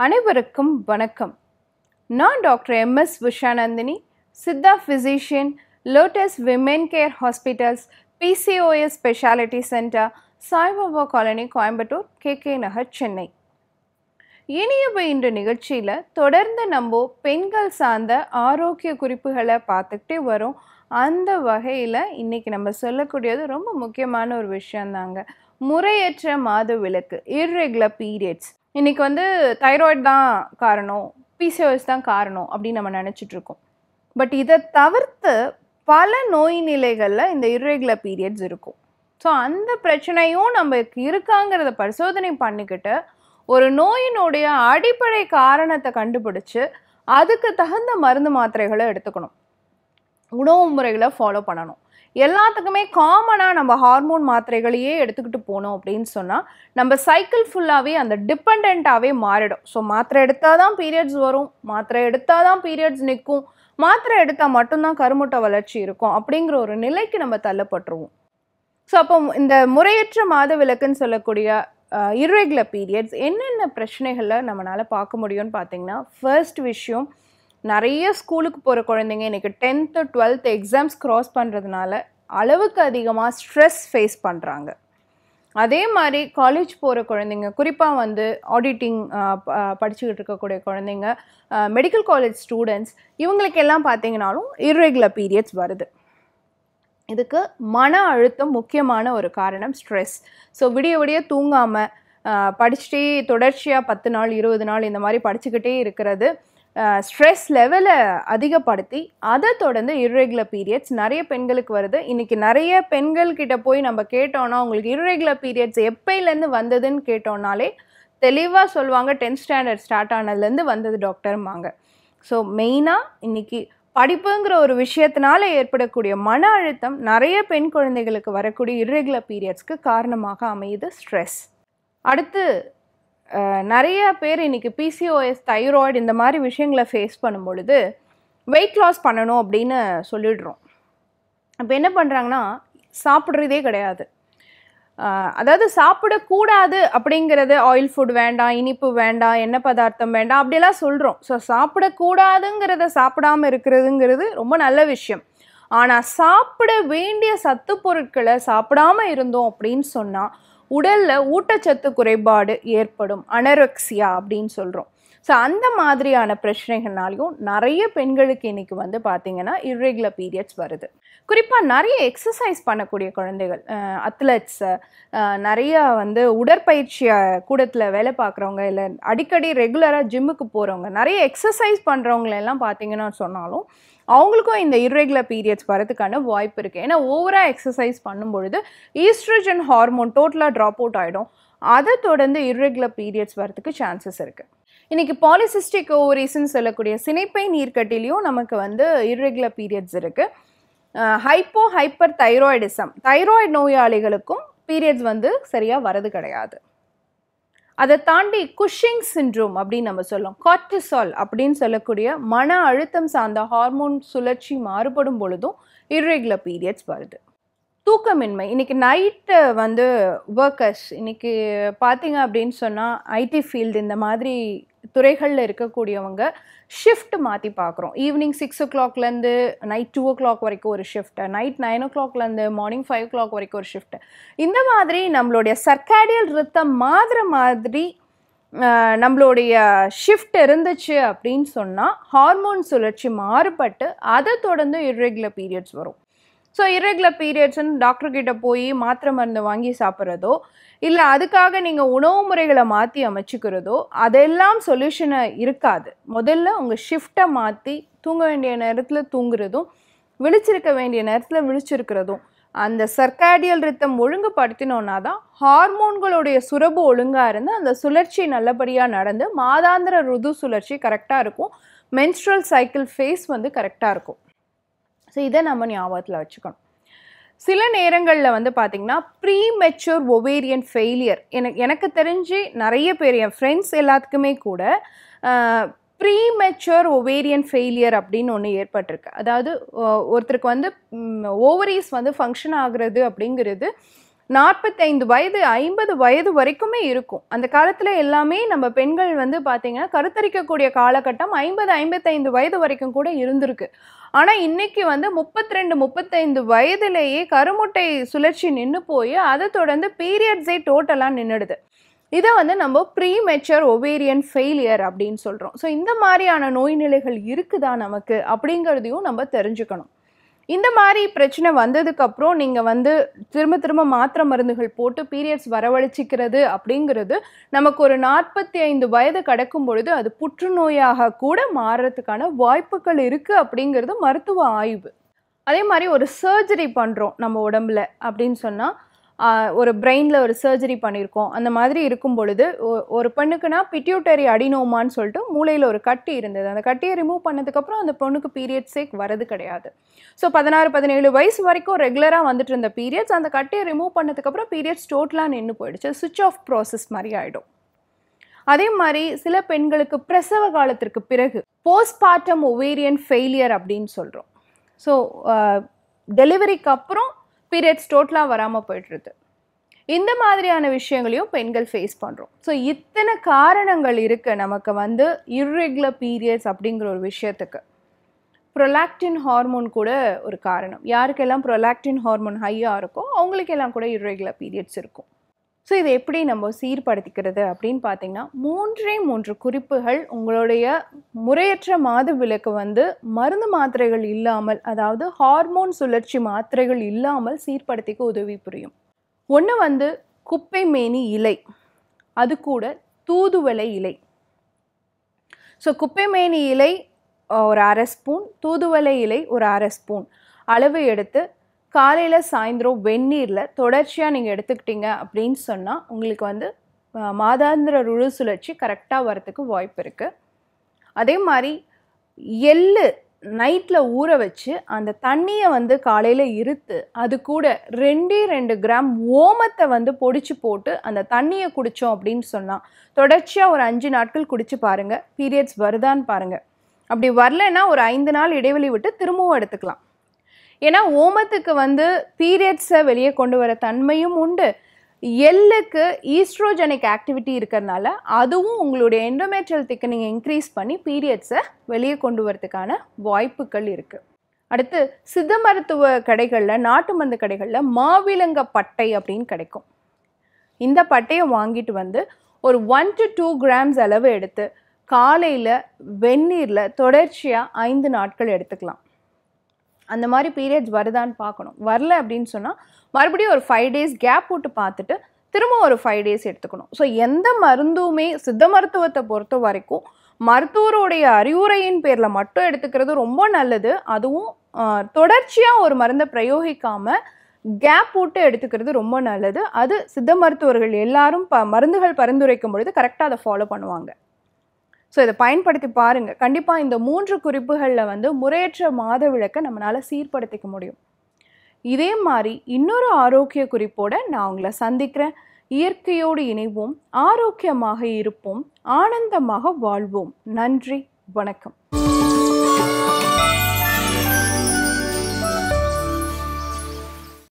அனைவருக்கும் வணக்கம் நான் doctor MS Vishanandhini Siddha physician Lotus women care hospitals PCOS speciality centre Saibaba colony Coimbatore KK Nagar Chennai இனியவை இன்று நிகழ்ச்சியில் தொடர்ந்து நம்ம பெண்கள் சார்ந்த ஆரோக்கிய குறிப்புகளை பார்த்துக்கிட்டே வரோம் அந்த வகையில் இன்னைக்கு நம்ம சொல்லக்கூடியது ரொம்ப முக்கியமான ஒரு விஷயந்தாங்க முறையற்ற மாத விளக்கு இர்ரெகுலர் பீரியட்ஸ் இன்னைக்கு வந்து தைராய்டு தான் காரணம் பிசிஓஎஸ் தான் காரணம் அப்படின்னு நம்ம நினச்சிட்டு இருக்கோம் பட் இதை தவிர்த்து பல நோய் நிலைகளில் இந்த இர்ரெகுலர் பீரியட்ஸ் இருக்கும் ஸோ அந்த பிரச்சனையும் நமக்கு இருக்காங்கிறத பரிசோதனை பண்ணிக்கிட்டு ஒரு நோயினுடைய அடிப்படை காரணத்தை கண்டுபிடிச்சு அதுக்கு தகுந்த மருந்து மாத்திரைகளை எடுத்துக்கணும் உணவு முறைகளை ஃபாலோ பண்ணணும் எல்லாத்துக்குமே காமனாக நம்ம ஹார்மோன் மாத்திரைகளையே எடுத்துக்கிட்டு போனோம் அப்படின்னு சொன்னால் நம்ம சைக்கிள் ஃபுல்லாகவே அந்த டிபெண்ட்டாகவே மாறிடும் ஸோ மாத்திரை எடுத்தால் தான் பீரியட்ஸ் வரும் மாத்திரை எடுத்தால் தான் பீரியட்ஸ் நிற்கும் மாத்திரை எடுத்தால் மட்டும்தான் கருமுட்டை வளர்ச்சி இருக்கும் அப்படிங்கிற ஒரு நிலைக்கு நம்ம தள்ளப்பட்டுருவோம் ஸோ அப்போ இந்த முறையற்ற மாத விளக்குன்னு சொல்லக்கூடிய இர்ரெகுலர் பீரியட்ஸ் என்னென்ன பிரச்சனைகளை நம்மளால் பார்க்க முடியும்னு பார்த்தீங்கன்னா ஃபர்ஸ்ட் விஷயம் நிறைய ஸ்கூலுக்கு போகிற குழந்தைங்க இன்றைக்கி டென்த்து டுவெல்த் எக்ஸாம்ஸ் க்ராஸ் பண்ணுறதுனால அளவுக்கு அதிகமாக ஸ்ட்ரெஸ் ஃபேஸ் பண்ணுறாங்க அதே மாதிரி காலேஜ் போகிற குழந்தைங்க குறிப்பாக வந்து ஆடிட்டிங் படிச்சுக்கிட்டு இருக்கக்கூடிய குழந்தைங்க மெடிக்கல் காலேஜ் ஸ்டூடெண்ட்ஸ் இவங்களுக்கு எல்லாம் பார்த்தீங்கனாலும் இர்ரெகுலர் பீரியட்ஸ் வருது இதுக்கு மன அழுத்தம் முக்கியமான ஒரு காரணம் ஸ்ட்ரெஸ் ஸோ விடிய விடிய தூங்காமல் படிச்சுட்டே தொடர்ச்சியாக பத்து நாள் இருபது நாள் இந்த மாதிரி படிச்சுக்கிட்டே இருக்கிறது ஸ்ட்ரெஸ் லெவலை அதிகப்படுத்தி அதை தொடர்ந்து இர்ரெகுலர் பீரியட்ஸ் நிறைய பெண்களுக்கு வருது இன்றைக்கி நிறைய பெண்கள் கிட்ட போய் நம்ம கேட்டோன்னா உங்களுக்கு இர்ரெகுலர் பீரியட்ஸ் எப்பையிலேருந்து வந்ததுன்னு கேட்டோம்னாலே தெளிவாக சொல்லுவாங்க டென்த் ஸ்டாண்டர்ட் ஸ்டார்ட் ஆனதுலேருந்து வந்தது டாக்டர்மாங்க ஸோ மெயினாக இன்றைக்கி படிப்புங்கிற ஒரு விஷயத்தினால ஏற்படக்கூடிய மன அழுத்தம் நிறைய பெண் குழந்தைகளுக்கு வரக்கூடிய இர்ரெகுலர் பீரியட்ஸ்க்கு காரணமாக அமையுது ஸ்ட்ரெஸ் அடுத்து நிறைய பேர் இன்றைக்கி பிசிஓஎஸ் தைராய்டு இந்த மாதிரி விஷயங்களை ஃபேஸ் பண்ணும் பொழுது வெயிட் லாஸ் பண்ணணும் அப்படின்னு சொல்லிடுறோம் அப்போ என்ன பண்ணுறாங்கன்னா சாப்பிட்றதே கிடையாது அதாவது சாப்பிடக்கூடாது அப்படிங்கிறது ஆயில் ஃபுட் வேண்டாம் இனிப்பு வேண்டாம் எண்ணெய் பதார்த்தம் வேண்டாம் அப்படிலாம் சொல்கிறோம் ஸோ சாப்பிடக்கூடாதுங்கிறத சாப்பிடாமல் இருக்கிறதுங்கிறது ரொம்ப நல்ல விஷயம் ஆனால் சாப்பிட வேண்டிய சத்து பொருட்களை சாப்பிடாம இருந்தோம் அப்படின்னு சொன்னால் உடலில் ஊட்டச்சத்து குறைபாடு ஏற்படும் அனரெக்சியா அப்படின்னு சொல்கிறோம் ஸோ அந்த மாதிரியான பிரச்சனைகள்னாலையும் நிறைய பெண்களுக்கு இன்றைக்கி வந்து பார்த்திங்கன்னா இர்ரெகுலர் பீரியட்ஸ் வருது குறிப்பாக நிறைய எக்ஸசைஸ் பண்ணக்கூடிய குழந்தைகள் அத்லெட்ஸு நிறைய வந்து உடற்பயிற்சி கூடத்தில் வேலை பார்க்குறவங்க இல்லை அடிக்கடி ரெகுலராக ஜிம்முக்கு போகிறவங்க நிறைய எக்ஸசைஸ் பண்ணுறவங்களெல்லாம் பார்த்தீங்கன்னா சொன்னாலும் அவங்களுக்கும் இந்த இர்ரெகுலர் பீரியட்ஸ் வரதுக்கான வாய்ப்பு இருக்குது ஏன்னா ஓவராக எக்ஸசைஸ் பண்ணும்பொழுது ஈஸ்ட்ரஜன் ஹார்மோன் டோட்டலாக ட்ராப் அவுட் ஆகிடும் அதை தொடர்ந்து இர்ரெகுலர் பீரியட்ஸ் வரதுக்கு சான்சஸ் இருக்குது இன்றைக்கி பாலிசிஸ்டிக் ஓவரீஸ்ன்னு சொல்லக்கூடிய சினைப்பை நீர்க்கட்டிலையும் நமக்கு வந்து இர்ரெகுலர் பீரியட்ஸ் இருக்குது ஹைப்போ ஹைப்பர் தைராய்டிசம் தைராய்டு நோயாளிகளுக்கும் பீரியட்ஸ் வந்து சரியாக வரது கிடையாது அதை தாண்டி குஷிங் சின்ட்ரோம் அப்படின்னு நம்ம சொல்லுவோம் கார்டிசால் அப்படின்னு சொல்லக்கூடிய மன அழுத்தம் சார்ந்த ஹார்மோன் சுழற்சி மாறுபடும் பொழுதும் இர்ரெகுலர் பீரியட்ஸ் வருது தூக்கமின்மை இன்றைக்கி நைட்டு வந்து ஒர்க்கர்ஸ் இன்றைக்கி பார்த்தீங்க அப்படின்னு சொன்னால் ஐடி ஃபீல்டு இந்த மாதிரி துறைகளில் இருக்கக்கூடியவங்க ஷிஃப்ட் மாற்றி பார்க்குறோம் ஈவினிங் சிக்ஸ் ஓ கிளாக்லேருந்து நைட் டூ ஓ கிளாக் வரைக்கும் ஒரு ஷிஃப்ட்டு நைட் நைன் ஓ கிளாக்லேருந்து மார்னிங் ஃபைவ் ஓ கிளாக் வரைக்கும் ஒரு ஷிஃப்ட்டு இந்த மாதிரி நம்மளுடைய சர்க்காடியல் ரித்தம் மாதுற மாதிரி நம்மளுடைய ஷிஃப்ட் இருந்துச்சு அப்படின்னு சொன்னால் ஹார்மோன் சுழற்சி மாறுபட்டு அதை தொடர்ந்து இர்ரெகுலர் பீரியட்ஸ் வரும் ஸோ இரெகுலர் பீரியட்ஸ்ன்னு டாக்டர்கிட்ட போய் மாத்திரை மருந்து வாங்கி சாப்பிட்றதோ இல்லை அதுக்காக நீங்கள் உணவு முறைகளை மாற்றி அமைச்சுக்கிறதோ அதெல்லாம் சொல்யூஷனை இருக்காது முதல்ல உங்கள் ஷிஃப்டை மாற்றி தூங்க வேண்டிய நேரத்தில் தூங்குறதும் விழிச்சிருக்க வேண்டிய நேரத்தில் விழிச்சிருக்கிறதும் அந்த சர்க்காடியல் ரித்தம் ஒழுங்குபடுத்தினோன்னா தான் ஹார்மோன்களுடைய சுரப்பு ஒழுங்காக இருந்து அந்த சுழற்சி நல்லபடியாக நடந்து மாதாந்திர ருது சுழற்சி கரெக்டாக இருக்கும் மென்ஸ்ட்ரல் சைக்கிள் ஃபேஸ் வந்து கரெக்டாக இருக்கும் ஸோ இதை நம்ம ஞாபகத்தில் வச்சுக்கணும் சில நேரங்களில் வந்து பார்த்திங்கன்னா ப்ரீ மெச்சூர் ஒவேரியன் ஃபெயிலியர் எனக்கு எனக்கு தெரிஞ்சு நிறைய பேர் என் ஃப்ரெண்ட்ஸ் எல்லாத்துக்குமே கூட ப்ரீ மெச்சூர் ஒவேரியன் ஃபெயிலியர் அப்படின்னு ஒன்று ஏற்பட்டிருக்கு அதாவது ஒருத்தருக்கு வந்து ஓவரீஸ் வந்து ஃபங்க்ஷன் ஆகுறது அப்படிங்கிறது நாற்பத்தைந்து வயது ஐம்பது வயது வரைக்குமே இருக்கும் அந்த காலத்தில் எல்லாமே நம்ம பெண்கள் வந்து பார்த்தீங்கன்னா கருத்தரிக்கக்கூடிய காலகட்டம் ஐம்பது ஐம்பத்தைந்து வயது வரைக்கும் கூட இருந்திருக்கு ஆனால் இன்னைக்கு வந்து முப்பத்தி ரெண்டு முப்பத்தைந்து வயதிலேயே கருமுட்டை சுழற்சி நின்று போய் அதை தொடர்ந்து பீரியட்ஸே டோட்டலாக நின்றுடுது இதை வந்து நம்ம ப்ரீ மெச்சர் ஒவேரியன் ஃபெயிலியர் அப்படின்னு சொல்கிறோம் ஸோ இந்த மாதிரியான நோய் நிலைகள் இருக்குதா நமக்கு அப்படிங்கிறதையும் நம்ம தெரிஞ்சுக்கணும் இந்த மாதிரி பிரச்சனை வந்ததுக்கப்புறம் நீங்கள் வந்து திரும்ப திரும்ப மாத்திரை மருந்துகள் போட்டு பீரியட்ஸ் வரவழைச்சிக்கிறது அப்படிங்கிறது நமக்கு ஒரு நாற்பத்தி ஐந்து வயது கடக்கும் பொழுது அது புற்றுநோயாக கூட மாறுறதுக்கான வாய்ப்புகள் இருக்குது அப்படிங்கிறது மருத்துவ ஆய்வு அதே மாதிரி ஒரு சர்ஜரி பண்ணுறோம் நம்ம உடம்புல அப்படின்னு சொன்னால் ஒரு பிரெயினில் ஒரு சர்ஜரி பண்ணியிருக்கோம் அந்த மாதிரி இருக்கும் பொழுது ஒ- ஒரு பெண்ணுக்குனா பிட்யூட்டரி அடினோமான்னு சொல்லிட்டு மூளையில் ஒரு கட்டி இருந்தது அந்த கட்டியை ரிமூவ் பண்ணதுக்கப்புறம் அந்த பொண்ணுக்கு பீரியட்ஸே வரது கிடையாது ஸோ பதினாறு பதினேழு வயசு வரைக்கும் ரெகுலராக வந்துட்டு இருந்த பீரியட்ஸ் அந்த கட்டியை ரிமூவ் பண்ணதுக்கப்புறம் பீரியட்ஸ் டோட்டலாக நின்று போயிடுச்சு சுவிட்ச் ஆஃப் ப்ராசஸ் மாதிரி ஆகிடும் அதே மாதிரி சில பெண்களுக்கு பிரசவ காலத்திற்கு பிறகு போஸ்ட்மார்ட்டம் ஒவேரியன் ஃபெயிலியர் அப்படின்னு சொல்கிறோம் ஸோ டெலிவரிக்கு அப்புறம் பீரியட்ஸ் டோட்டலாக வராமல் போயிட்டுருது இந்த மாதிரியான விஷயங்களையும் பெண்கள் ஃபேஸ் பண்ணுறோம் ஸோ இத்தனை காரணங்கள் இருக்குது நமக்கு வந்து இர்ரெகுலர் பீரியட்ஸ் அப்படிங்கிற ஒரு விஷயத்துக்கு ப்ரொலாக்டின் ஹார்மோன் கூட ஒரு காரணம் யாருக்கெல்லாம் ப்ரொலாக்டின் ஹார்மோன் ஹையாக இருக்கோ அவங்களுக்கெல்லாம் கூட இர்ரெகுலர் பீரியட்ஸ் இருக்கும் ஸோ இதை எப்படி நம்ம சீர்படுத்திக்கிறது அப்படின்னு பார்த்தீங்கன்னா மூன்றே மூன்று குறிப்புகள் உங்களுடைய முறையற்ற மாத விலக்கு வந்து மருந்து மாத்திரைகள் இல்லாமல் அதாவது ஹார்மோன் சுழற்சி மாத்திரைகள் இல்லாமல் சீர்படுத்திக்க உதவி புரியும் ஒன்று வந்து குப்பை மேனி இலை அது கூட தூதுவளை இலை ஸோ குப்பை மேனி இலை அஹ், ஒரு அரை ஸ்பூன் தூதுவளை இலை ஒரு அரை ஸ்பூன் அளவு எடுத்து காலையில் சாயந்தரம் வெந்நீரில் தொடர்ச்சியாக நீங்கள் எடுத்துக்கிட்டீங்க அப்படின்னு சொன்னால் உங்களுக்கு வந்து அஹ், மாதாந்திர ருழு சுழற்சி கரெக்டாக வரத்துக்கு வாய்ப்பு இருக்குது அதே மாதிரி எள்ளு நைட்டில் ஊற வச்சு அந்த தண்ணியை வந்து காலையில் இருத்து அது கூட ரெண்டே ரெண்டு கிராம் ஓமத்தை வந்து பொடிச்சு போட்டு அந்த தண்ணியை குடித்தோம் அப்படின்னு சொன்னால் தொடர்ச்சியாக ஒரு அஞ்சு நாட்கள் குடிச்சு பாருங்கள் பீரியட்ஸ் வருதான்னு பாருங்கள் அப்படி வரலைன்னா ஒரு ஐந்து நாள் இடைவெளி விட்டு திரும்பவும் எடுத்துக்கலாம் ஏன்னா ஓமத்துக்கு வந்து பீரியட்ஸை வெளியே கொண்டு வர தன்மையும் உண்டு எள்ளுக்கு ஈஸ்ட்ரோஜெனிக் ஆக்டிவிட்டி இருக்கிறதுனால அதுவும் உங்களுடைய எண்டோமெட்ரியல் திக்கனிங் இன்க்ரீஸ் பண்ணி பீரியட்ஸை வெளியே கொண்டு வரதுக்கான வாய்ப்புகள் இருக்குது அடுத்து சித்த மருத்துவ கடைகளில் நாட்டு மருந்து கடைகளில் மாவிலங்க பட்டை அப்படின்னு கிடைக்கும் இந்த பட்டையை வாங்கிட்டு வந்து ஒரு ஒன் டு டூ கிராம்ஸ் அளவு எடுத்து காலையில் வெந்நீரில் தொடர்ச்சியாக ஐந்து நாட்கள் எடுத்துக்கலாம் அந்த மாதிரி பீரியட்ஸ் வருதான்னு பார்க்கணும் வரல அப்படின்னு சொன்னால் மறுபடியும் ஒரு ஃபைவ் டேஸ் கேப் போட்டு பார்த்துட்டு திரும்ப ஒரு ஃபைவ் டேஸ் எடுத்துக்கணும் ஸோ எந்த மருந்துமே சித்த மருத்துவத்தை பொறுத்த வரைக்கும் மருத்துவருடைய அறிவுரையின் பேரில் மட்டும் எடுத்துக்கிறது ரொம்ப நல்லது அதுவும் தொடர்ச்சியாக ஒரு மருந்தை பிரயோகிக்காமல் கேப் போட்டு எடுத்துக்கிறது ரொம்ப நல்லது அது சித்த மருத்துவர்கள் எல்லாரும் ப மருந்துகள் பரிந்துரைக்கும் பொழுது கரெக்டாக அதை ஃபாலோ பண்ணுவாங்க ஸோ இதை பயன்படுத்தி பாருங்கள் கண்டிப்பாக இந்த மூன்று குறிப்புகளில் வந்து முறையற்ற மாத விளக்கை நம்மளால் சீர்படுத்திக்க முடியும் இதே மாதிரி இன்னொரு ஆரோக்கிய குறிப்போட நான் உங்களை சந்திக்கிறேன் இயற்கையோடு இணைவோம் ஆரோக்கியமாக இருப்போம் ஆனந்தமாக வாழ்வோம் நன்றி வணக்கம்